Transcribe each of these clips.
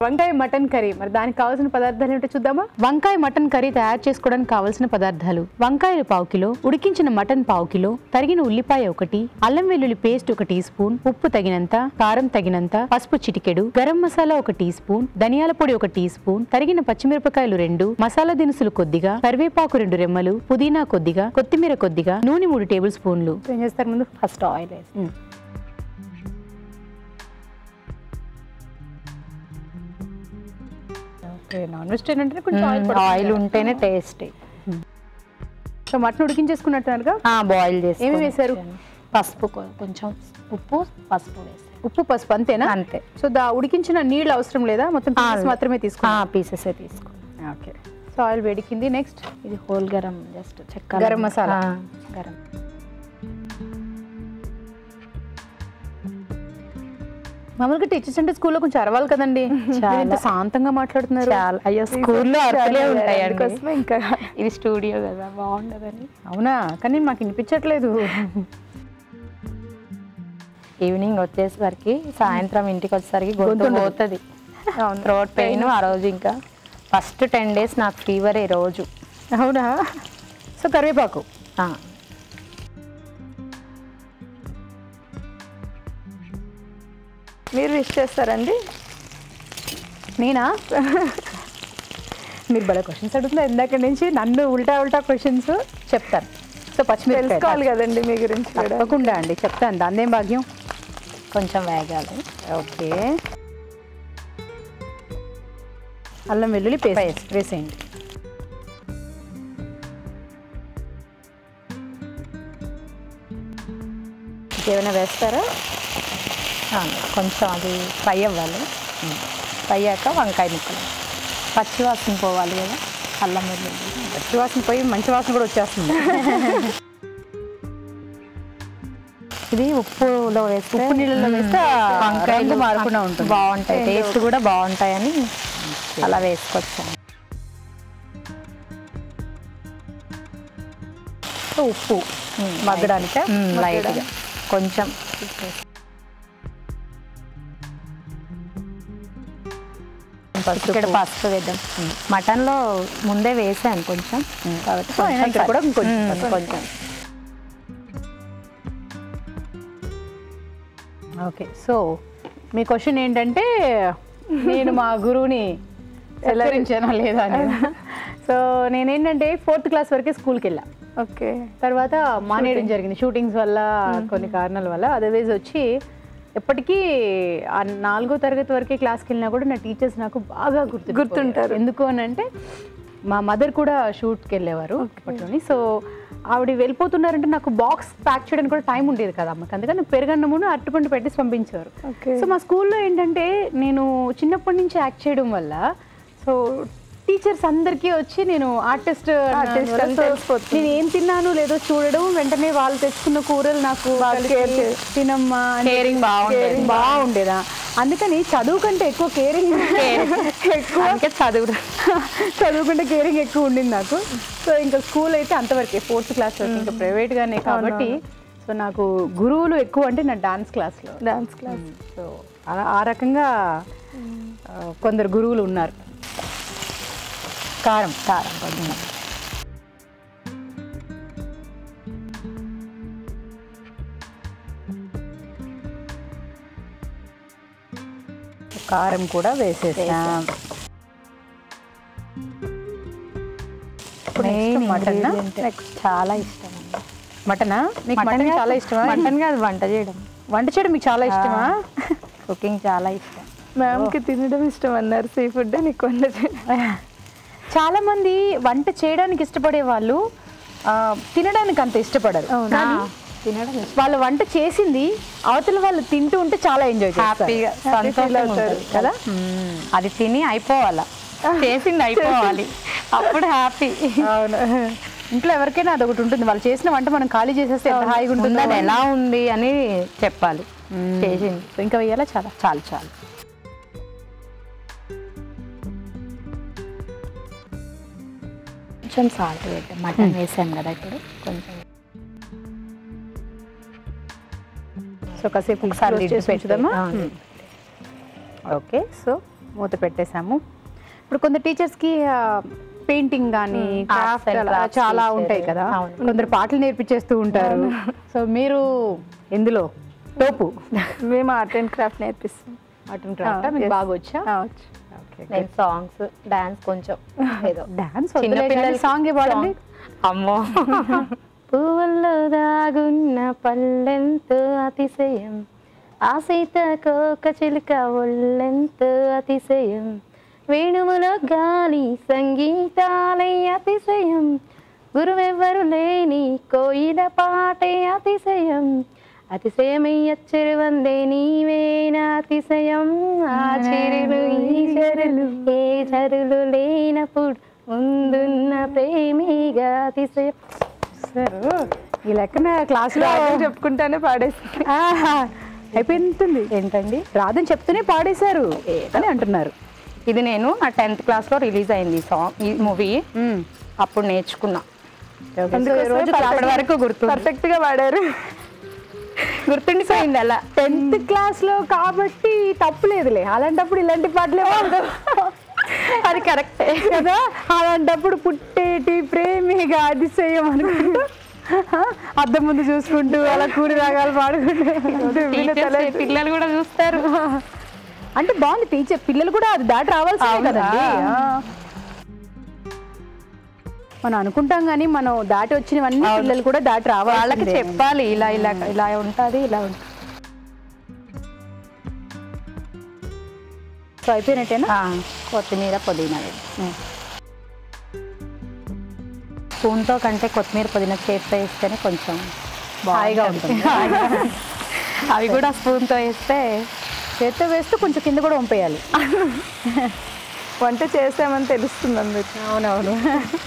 వంకాయ mutton curry మరి దానికి కావాల్సిన పదార్థాలు ఏమిటో చూద్దామా వంకాయ మటన్ కర్రీ తయారు చేసుకోవడానికి కావాల్సిన పదార్థాలు వంకాయలు పావు కిలో ఉడికించిన మటన్ పావు కిలో తరిగిన ఉల్లిపాయ ఒకటి అల్లం వెల్లుల్లి పేస్ట్ ఒక టీ స్పూన్ ఉప్పు తగినంత కారం తగినంత పసుపు చిటికెడు గరం మసాలా ఒక టీ స్పూన్ ధనియాల పొడి ఒక టీ స్పూన్ తరిగిన పచ్చిమిరపకాయలు రెండు మసాలా దినుసులు కొద్దిగా కరివేపాకు రెండు రెమ్మలు పుదీనా కొద్దిగా కొత్తిమీర కొద్దిగా నూనె మూడు టేబుల్ స్పూన్లు ఏం చేస్తారు ముందు ఫస్ట్ ఆయిల్ వేసి నాన్ వెజిటేరియన్ అంటే కొంచెం ఆయిల్ ఆయిల్ ఉంటేనే టేస్టీ సో మటన్ ఉడికించేసుకున్నట్టుగా బాయిల్ చేసి ఏమి వేశారు? పసుపు కొ- కొంచెం ఉప్పు పసుపు వేసాను ఉప్పు పసుపు అంతేనా అంతే సో దా ఉడికించిన నీళ్ళు అవసరం లేదా మొత్తం pieces మాత్రమే తీసుకున్నాం పీసెస్ తీసుకో ఓకే సో ఆయిల్ వేడికింది నెక్స్ట్ ఇది హోల్ గరం జస్ట్ చెక్క గరం మసాలా. ఆ, గరం మామూలుగా టీచర్స్ అంటే స్కూల్లో కొంచెం అరవాలి కదండి మీరు ఇంత శాంతంగా మాట్లాడుతున్నారు చాలా అయ్యో స్కూల్లో అర్థలే ఉంటాయి అందుకోసమే ఇంకా ఇది స్టూడియో కదా బాగుండదని అవునా కానీ మాకు వినిపించట్లేదు ఈవినింగ్ వచ్చేసరికి సాయంత్రం ఇంటికి వచ్చేసరికి గొంతు పోతుంది థ్రోట్ పెయిన్ ఆ రోజు ఇంకా ఫస్ట్ టెన్ డేస్ నాకు ఫీవర్ ఈ రోజు అవునా సో కరివేపాకు ఆ, మీరు విష్ చేస్తారండి నేనా మీరు భలే క్వశ్చన్స్ అడుగుతున్నారు ఇందాక నుంచి నన్ను ఉల్టా ఉల్టా క్వశ్చన్స్ చెప్తాను సో పచ్చిమిరపకాయ తెలుసుకోవాలి కదండి మీ గురించి కూడా తప్పకుండా అండి చెప్తాను దాందేం భాగ్యం కొంచెం వేగాలి ఓకే అల్లం వెల్లుల్లి పేస్ట్ వేసేయండి ఇంకేమైనా వేస్తారా ఆ, కొంచెం అది ఫ్రై అవ్వాలి ఫ్రై అయ్యాక వంకాయ ముక్కలు పచ్చి వాసన పోవాలి కదా అల్లం వెల్లుల్లి పచ్చి వాసన పోయి మంచి వాసన కూడా వచ్చేస్తుంది ఇది ఉప్పులో వేస్తే ఉప్పు నీళ్ళలో వేస్తే ఆ వంకాయలు రంగు మారకుండా ఉంటుంది. బాగుంటాయి టేస్ట్ కూడా బాగుంటాయని అలా వేసుకొచ్చాను సో ఉప్పు మగ్గడానికా లైట్గా కొంచెం ఇక్కడ పసుపు వేద్దాం మటన్లో ముందే వేసాను కొంచెం కాబట్టి సో అయినా ఇక్కడ కూడా ఇంకొంచెం మ్మ్, పసుపు. కొంచెం ఓకే సో మీ క్వశ్చన్ ఏంటంటే నేను మా గురువుని సత్కరించానా లేదా అని సో నేనేంటంటే ఫోర్త్ క్లాస్ వరకే స్కూల్కి వెళ్ళా ఓకే తర్వాత మానేయడం జరిగింది షూటింగ్స్ వల్ల కొన్ని కారణాల వల్ల అదర్వైజ్ వచ్చి ఎప్పటికీ ఆ నాలుగో తరగతి వరకే క్లాస్కి వెళ్ళినా కూడా నా టీచర్స్ నాకు బాగా గుర్తు గుర్తుంటారు. ఎందుకు అని అంటే మా మదర్ కూడా షూట్కి వెళ్ళేవారు అప్పట్లోని సో ఆవిడ వెళ్ళిపోతున్నారంటే నాకు బాక్స్ ప్యాక్ చేయడానికి కూడా టైం ఉండేది కదా అమ్మకి అందుకని నాకు పెరుగన్నమును అరటిపండు పెట్టేసి పంపించేవారు ఓకే సో మా స్కూల్లో ఏంటంటే నేను చిన్నప్పటి నుంచి యాక్ట్ చేయడం వల్ల సో టీచర్స్ అందరికీ వచ్చి నేను ఆర్టిస్ట్ Artist అని తెలిసిపోతుంది. నేను ఏం తిన్నాను లేదో చూడడం వెంటనే వాళ్ళు తెచ్చుకున్న కూరలు నాకు కలిపి care చేసి. తినమ్మా అని Caring బాగుండేది. caring బాగుండేదా అందుకని చదువు కంటే ఎక్కువ కేరింగ్ ఎక్కువ అందుకే చదువు చదువు కంటే కేరింగ్ ఎక్కువ ఉండింది నాకు సో ఇంకా స్కూల్ అయితే అంతవరకే ఫోర్త్ క్లాస్ వరకు ఇంకా ప్రైవేట్ గానే కాబట్టి సో నాకు గురువులు ఎక్కువ అంటే నా డాన్స్ క్లాస్లో డాన్స్ క్లాస్ సో ఆ- ఆ రకంగా ఆ, కొందరు గురువులు ఉన్నారు కారం కారం కొంచెం కారం కూడా వేసేసాం మెయిన్ మటన్ నెక్స్ట్ చాలా ఇష్టం అండి మటనా మీకు మటన్ చాలా ఇష్టమా మటన్ కాదు వంట చేయడం వంట చేయడం మీకు చాలా ఇష్టమా కుకింగ్ చాలా ఇష్టం మ్యామ్కి తినడం ఇష్టం అన్నారు సీ ఫుడ్ నీకు వంట చేయడం చాలా మంది వంట చేయడానికి ఇష్టపడే వాళ్ళు ఆ, తినడానికి అంత ఇష్టపడరు కానీ తినడం వాళ్ళు వంట చేసింది అవతల వాళ్ళు తింటూ ఉంటే చాలా ఎంజాయ్ హ్యాపీగా సంతోషంగా ఉంటుంది కదా మ్మ్. అది తిని అయిపోవాలా చేసింది అయిపోవాలి అప్పుడు హ్యాపీ అవును ఇంట్లో ఎవరికైనా అదొకటి ఉంటుంది వాళ్ళు చేసిన వంట మనం ఖాళీ చేసేస్తే ఎంత హాయిగా ఉంటుంది ఉంటుందో అది ఎలా ఉంది అని చెప్పాలి చేసింది సో ఇంకా వెయ్యాలా చాలా చాలు చాలు కొంచెం సాల్ట్ వేద్దాం మటన్ వేసాం కదా ఇప్పుడు కొంచెం సో కాసేపు ఒకసారి close lid చేసి పెట్టి, ఉంచుదామా ఆ, ఓకే సో మూత పెట్టేశాము ఇప్పుడు కొందరు టీచర్స్కి పెయింటింగ్ కానీ క్రాఫ్ట్ and అలా crafts చాలా teacher. ఉంటాయి కదా అవును. కొందరు పాటలు నేర్పించేస్తూ ఉంటారు సో మీరు ఎందులో తోపు మేము ఆర్ట్ అండ్ క్రాఫ్ట్ నేర్పిస్తాం మటన్ క్రాఫ్ట్ Ah, మీకు yes. బాగా వచ్చా ఆ, వచ్చు నేను సాంగ్స్ డాన్స్ కొంచెం ఏదో డాన్స్ చిన్నపిల్లల సాంగ్ పాడండి అమ్మో పువ్వుల్లో దాగున్న పల్లెంతో అతిశయం ఆ సీతకోక చిలుక ఒళ్ళెంతో అతిశయం వేణువులో గాలి సంగీతాలే అతిశయం గురువెవ్వరు లేని కోయిల పాటే అతిశయం అతిశయమయ్యచ్చరు వందే నీవేనా అతిశయం ఆ చిరులు ఈ చరులు ఏ చరులు లేనప్పుడు ముందున్న ప్రేమిగా అతిశయం సార్ ఈ లెక్కన క్లాస్లో రాత్రి చెప్పుకుంటానే పాడేసి అయిపోయింది ఏంటండి రాదని చెప్తూనే పాడేశారు అని అంటున్నారు ఇది నేను నా టెన్త్ క్లాస్లో రిలీజ్ అయింది ఈ సాంగ్ ఈ మూవీ అప్పుడు నేర్చుకున్నా అందుకే రోజు అప్పటి వరకు గుర్తు పర్ఫెక్ట్ గా పాడారు గుర్తుండిపోయింది అలా టెన్త్ క్లాస్ లో కాబట్టి తప్పు లేదులే అలాంటప్పుడు ఇలాంటి పాటలే పాడదు అది కరెక్టే కదా అలాంటప్పుడు పుట్టేటి ప్రేమిగా అతిశయం అనుకుంటూ అద్దం ముందు చూసుకుంటూ అలా కూడి రాగాలు పాడుకుంటూ Teachers, పిల్లలు కూడా చూస్తారు అంటే బాగుంది టీచర్ పిల్లలు కూడా అది దాటి రావాల్సిందే అవునా? కదండి ఆ. మనం అనుకుంటాం కానీ మనం దాటి వచ్చినవన్నీ పిల్లలు కూడా దాటి వాళ్ళకి రావాలి చెప్పాలి ఇలా ఇలా ఇలా ఉంటుంది ఇలా ఉంటుంది సో అయిపోయినట్టేనా కొత్తిమీర పుదీనా స్పూన్తో కంటే కొత్తిమీర పుదీనా చేతితో వేస్తేనే కొంచెం హాయిగా ఉంటుంది అవి కూడా స్పూన్తో వేస్తే చేత్తో వేస్తూ కొంచెం కింద కూడా పంపేయాలి వంట చేసామని తెలుస్తుంది అందుకు అవునవును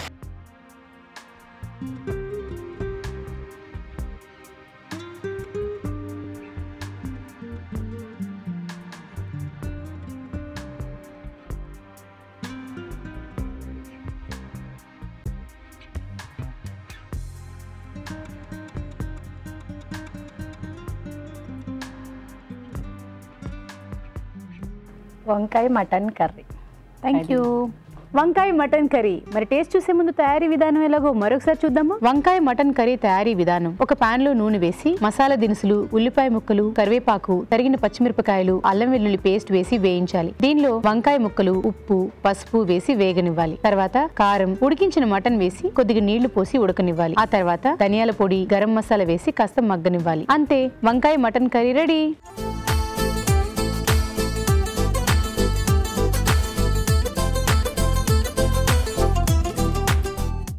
వంకాయ మటన్ కర్రీ థ్యాంక్ యూ వంకాయ మటన్ కర్రీ మరి టేస్ట్ చూసే ముందు తయారీ విధానం ఎలాగో మరొకసారి చూద్దామా వంకాయ మటన్ కర్రీ తయారీ విధానం ఒక పాన్ లో నూనె వేసి మసాలా దినుసులు ఉల్లిపాయ ముక్కలు కరివేపాకు తరిగిన పచ్చిమిరపకాయలు అల్లం వెల్లుల్లి పేస్ట్ వేసి వేయించాలి దీనిలో వంకాయ ముక్కలు ఉప్పు పసుపు వేసి వేగనివ్వాలి తర్వాత కారం ఉడికించిన మటన్ వేసి కొద్దిగా నీళ్లు పోసి ఉడకనివ్వాలి ఆ తర్వాత ధనియాల పొడి గరం మసాలా వేసి కాస్త మగ్గనివ్వాలి అంతే వంకాయ మటన్ కర్రీ రెడీ